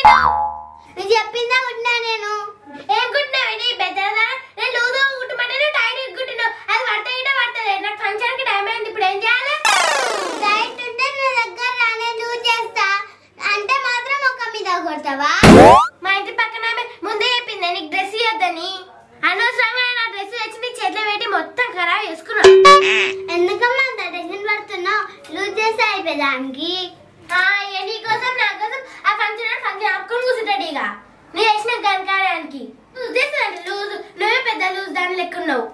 నేను నువ్వు చెప్పిందా కుట్టినా నేను ఏం కుట్టినావు ఇది పెద్దదా నేను లూజు కుట్టమంటే నువ్వు టైట్ కుట్టినావు అది పడితే గిట్ట పడుతుంది నాకు ఫంక్షన్ కి టైం అయింది ఇప్పుడు ఏం చేయాలి టైట్ ఉంటే నీ దగ్గర రానే లూజ్ చేస్తా అంటే మాత్రం ఒక మీద కొడతావా మా ఇంటి పక్కన ఆమె ముందే చెప్పింది నీకు డ్రెస్ ఇవ్వద్దని అనవసరంగా నా డ్రెస్ తెచ్చి నీ చేతిలో పెట్టి మొత్తం ఖరాబ్ చేసుకున్నా ఎందుకమ్మా అంత టెన్షన్ పడుతున్నావు లూజ్ చేస్తే అయిపోయేదానికి నీకోసం నా కోసం ఆ ఫంక్షన్ ఫంక్షన్ ఆపుకొని కూర్చుంటాడు ఇక నువ్వు చేసిన గనకారానికి లూజ్ చేస్తానండి లూజ్ నువ్వే పెద్ద లూజ్ దాని లెక్క ఉన్నావు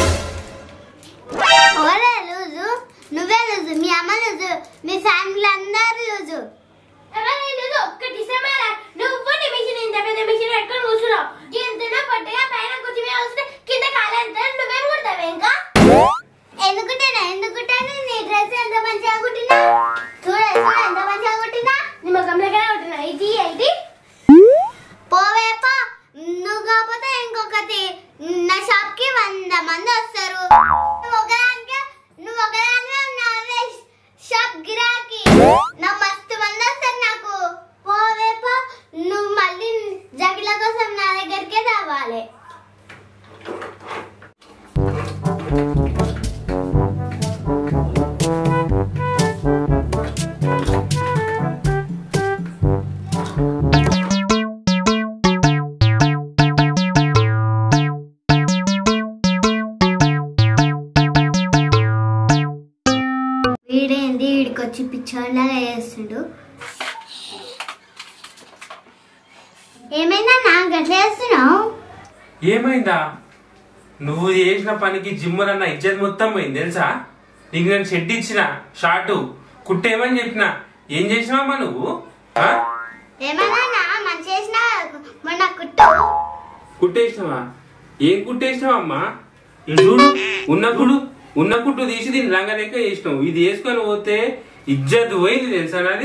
ఎవరే లూజు నువ్వే లూజు మీ అమ్మ లూజు మీ ఫ్యామిలీ అందరు లూజు ఎవరే లూజు ఒక్క డిసెంబర్ నువ్వు నీ మిషన్ ఇంత పెద్ద మిషన్ పెట్టుకొని కూర్చున్నావు ఎంతనో పొట్టిగా పైన కూర్చుని వస్తే కింద కాలంత నువ్వేం కుడతావు ఇంకా ఎందుకుంటేనా ఎందుకుంటాను నీ డ్రెస్ ఎంత మంచిగా కుట్టినా చూడ చూడ ఎంత మంచిగా కుట్టినా నీ ముఖంలో కుట్టినా ఇది ఇది పోవేపా నువ్వు కాకపోతే ఇంకొకటి నా షాప్ కి వంద మంది వస్తారు నువ్వు ఒకదానికే నువ్వు ఒకదానివే ఉన్నావే షాప్ గిరాకీ నా మస్తు మంది వస్తారు నాకు పోవేపా నువ్వు మళ్ళీ జగిల కోసం నా దగ్గరికే రావాలి వీడేంది వీడికి వచ్చి పిచ్చోళ్ళగా చేస్తుండు ఏమైందా నాకు గట్ల చేస్తున్నావు ఏమైందా నువ్వు చేసిన పనికి జిమ్ములన్న ఇజ్జత్ మొత్తం పోయింది తెలుసా నీకు నేను షెడ్ ఇచ్చిన షార్టు కుట్టేమని చెప్పిన ఏం చేసినావమ్మా నువ్వు ఆ? ఏమైనా మంచి చేసిన మొన్న కుట్టు కుట్టేసినావా ఏం కుట్టేసినావమ్మా ఇటు చూడు ఉన్న కుడు ఉన్న కుట్టు తీసి దీన్ని రంగలేక చేసినావు ఇది వేసుకొని పోతే ఇజ్జత్ పోయింది తెలుసా నాది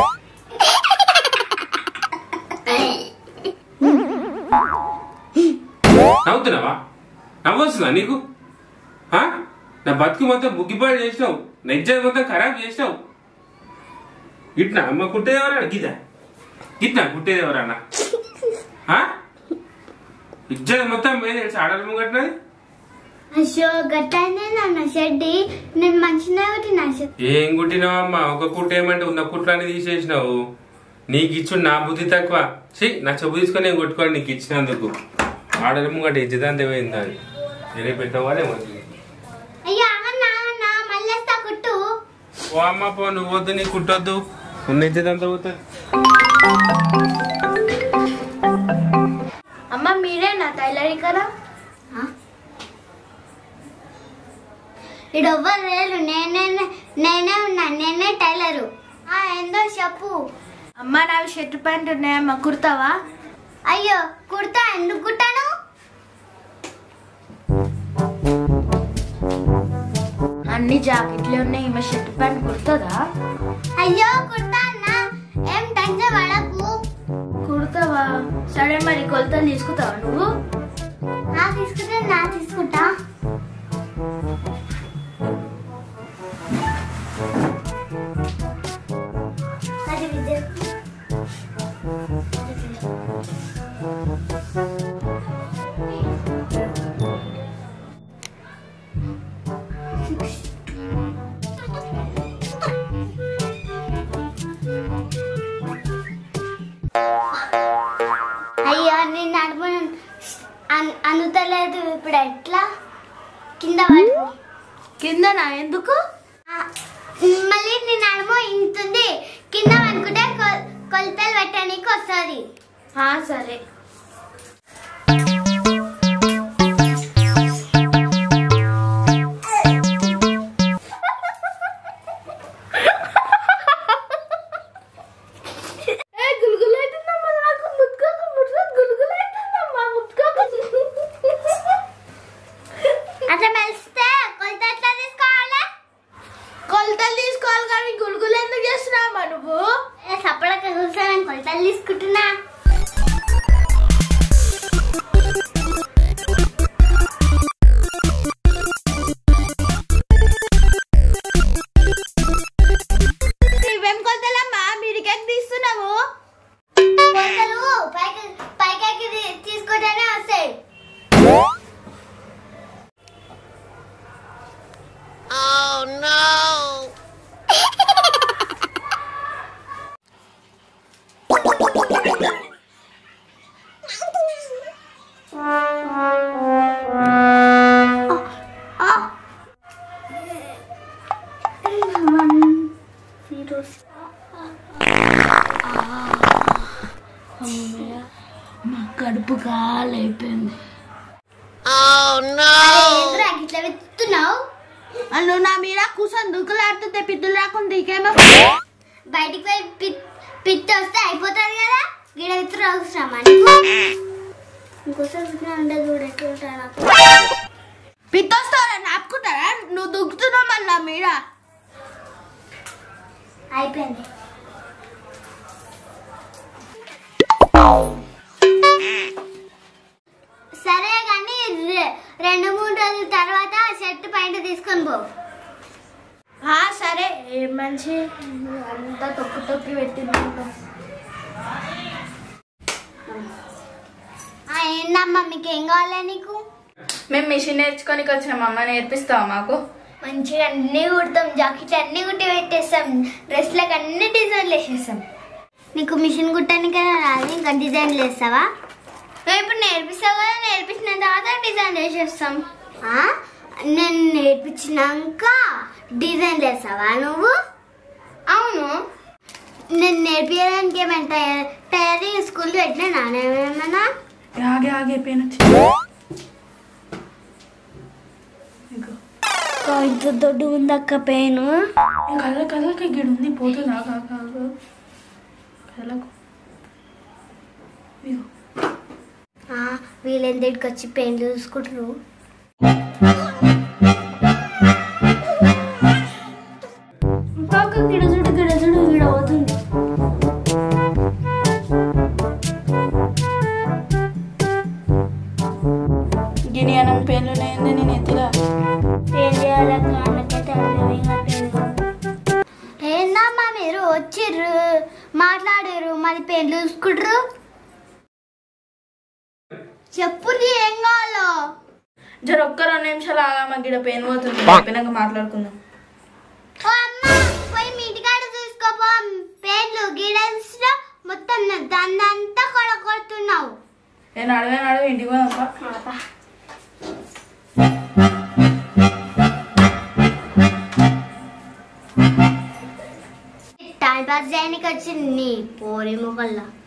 నవ్వుతున్నావా నవ్వొస్తుందా నీకు ఆ? నా బతుకు మొత్తం బుగ్గిపాడు చేసినావు నా ఇజ్జత్ మొత్తం ఖరాబ్ చేసినావు ఇట్నా అమ్మ కుట్టేదేవరా గిదా గిట్నా కుట్టేదేవరన్నా ఆ? ఇజ్జత్ మొత్తం పోయింది తెలుసా ఆడలు ముంగట్నది అయ్యో గట్టనే నన్న షెడ్డి నేను మంచిగా కుట్టిన షెడ్ ఏం కుట్టినావమ్మా ఒక కుట్టు ఏమంటే ఉన్న కుట్లని తీసేసినావు నీకు ఇచ్చు నా బుద్ధి తక్కువ ఛీ నా చెప్పు తీసుకొని నేను కొట్టుకోవాలి నీకు ఇచ్చినందుకు ఆడల ముంగట ఇజ్జతంత పోయింది అది నేనే పెట్టవాలే మంచిది అయ్యో అవన్నా అవన్నా మళ్ళీ వస్తా కుట్టు ఓ అమ్మ పో నువ్వు వద్దు నీ కుట్టొద్దు ఉన్న ఇజ్జతంతా పోతుంది అమ్మ మీరే నా టైలరింగ్ కదా ఇడెవ్వరు లేరు నేనే నేనే ఉన్నా నేనే టైలరు ఆ, ఏందో చెప్పు అమ్మ నావి షర్ట్ ప్యాంట్ ఉన్నాయమ్మా కుర్తావా అయ్యో కుర్తా ఎందుకు కుట్టాను అన్ని జాకెట్లే ఉన్నాయి ఈమె షర్ట్ ప్యాంట్ కుర్తుందా అయ్యో కుర్తా అన్నా ఏం టెన్షన్ పడకు కుడతావా సరే మరి కొలతలు తీసుకుంటావా నువ్వు నా తీసుకుంటే నా తీసుకుంటా అది విద్య అయ్యో నేను నడుపు అన్- అందుతలేదు ఇప్పుడు ఎట్లా కింద పడుకో కిందనా ఎందుకు ఆ, మళ్ళీ నీ నడుము ఇంతుంది కింద అనుకుంటే కొలతలు పెట్టడానికి వస్తుంది ఆ సరే ఏ, గులుగులైతుందమ్మా నాకు. ముట్టుకోకు, ముట్టుకోకు, గులుగులైతుందమ్మా, ముట్టుకోకు. అట్లా మెలిస్తే కొలత ఎట్లా తీసుకోవాలి కొలతలు తీసుకోవాలి కానీ గులుగులు ఎందుకు చేస్తున్నావా నువ్వు సపడక కూర్చొని కొలతలు తీసుకుంటున్నా నువ్వేం కొలతలమ్మా మీరికెందుకు తీస్తున్నావు కొలత బట్టలు పైకి పైకి తీసుకుంటేనే వస్తాయి మా కడుపు కాలైపోయింది ఏంద్రా ఇట్లా వెతుతున్నావు నువ్వు నా మీద కూర్చొని దుక్కులాడుతుంటే పిత్తులు రాకుండా నీకేమో బయటికి పోయి పి- పిత్తి వస్తే అయిపోతుంది కదా గిడ విత్తురు అవసరమా నీకు ఇంకోసారి విత్తనం ఉండదు చూడు ఎట్లా ఉంటాడు నాకు పిత్తొస్తారా నాపుకుంటారా నువ్వు దుక్కుతున్నావు మళ్ళీ నా మీద అయిపోయింది సరే కానీ రె- రెండు మూడు రోజుల తర్వాత షర్ట్ పైన తీసుకొని పో ఆ, సరే ఏం మంచి అంతా తొక్కి తొక్కి పెట్టింది ఆ, ఏందమ్మా మీకు ఏం కావాలా నీకు మేము మిషన్ నేర్చుకోనికి వచ్చినాం అమ్మ నేర్పిస్తావా మాకు మంచిగా అన్ని కుడతాం జాకెట్లు అన్ని కుట్టి పెట్టేస్తాం డ్రెస్లకు అన్ని డిజైన్లు వేసేస్తాం నీకు మిషన్ కుట్టానికి రాదు ఇంకా డిజైన్లు వేస్తావా నువ్వు ఇప్పుడు నేర్పిస్తావు కదా నేర్పించిన తర్వాత డిజైన్ వేసేస్తాం ఆ? నేను నేర్పించినాక డిజైన్లు వేస్తావా నువ్వు అవును నేను నేర్పించడానికి ఏమైనా తయారీ తయారీ స్కూల్ పెట్టినా నానేమన్నా ఆగే ఆగే పెయిన్ వచ్చి ఇంత దొడ్డు ఉందక్క పెయిన్ కళ్ళ కళ్ళకి గిడు ఉంది పోతుందా కాక కళ్ళకు ఇగో వీళ్ళని దగ్గరికి వచ్చి పెయిన్ చూసుకుంటారు ఇంకొక గిడజుడు గిడజుడు వీడ అవుతుంది గిని అనం పెయిన్లు లేని నేను ఎత్తిలా ఏం చేయాలక్క నాకైతే అర్థమే కావట్లేదు. ఏందమ్మా మీరు వచ్చిర్రు మాట్లాడారు మరి పెయిన్ చూసుకుంటారు చెప్పు నీ ఏం కావాలో జర ఒక్క రెండు నిమిషాలు ఆగా గిడ పెయిన్ పోతుంది అయిపోయినాక మాట్లాడుకుందాం ఓ అమ్మ పోయి మీ ఇంటికాడ చూసుకోపో పేర్లు గీడల్స్ మొత్తం దాన్నంతా కొడగొడుతున్నావు నేను అడవే అడవి ఇంటికి పోదాం టైం పాస్ చేయడానికి వచ్చింది నీ పోరి మొగల్లా